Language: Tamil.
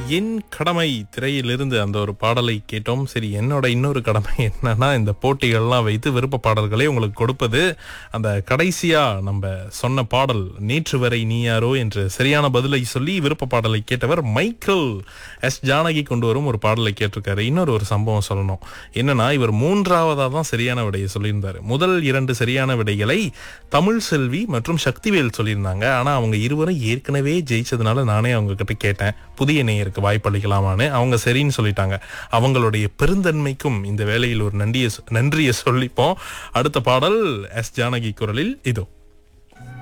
என் கடமை திரையிலிருந்து அந்த ஒரு பாடலை கேட்டோம் சரி என்னோட இன்னொரு கடமை என்னன்னா இந்த போட்டிகள்லாம் வைத்து விருப்ப பாடல்களை உங்களுக்கு கொடுப்பது அந்த கடைசியா நம்ம சொன்ன பாடல் நேற்று வரை நீ யாரோ என்று சரியான பதிலை சொல்லி விருப்ப பாடலை கேட்டவர் மைக்கேல் எஸ் ஜானகி கொண்டு வரும் ஒரு பாடலை கேட்டிருக்காரு இன்னொரு ஒரு சம்பவம் சொல்லணும் என்னன்னா இவர் மூன்றாவதா தான் சரியான விடையை சொல்லியிருந்தாரு முதல் இரண்டு சரியான விடைகளை தமிழ் செல்வி மற்றும் சக்திவேல் சொல்லியிருந்தாங்க ஆனா அவங்க இருவரும் ஏற்கனவே ஜெயிச்சதுனால நானே அவங்க கிட்ட கேட்டேன் புதிய நேயருக்கு வாய்ப்பளிக்கலாமான்னு அவங்க சரின்னு சொல்லிட்டாங்க அவங்களுடைய பெருந்தன்மைக்கும் இந்த வேளையில் ஒரு நன்றியை நன்றியை சொல்லிப்போம் அடுத்த பாடல் எஸ் ஜானகி குரலில் இதோ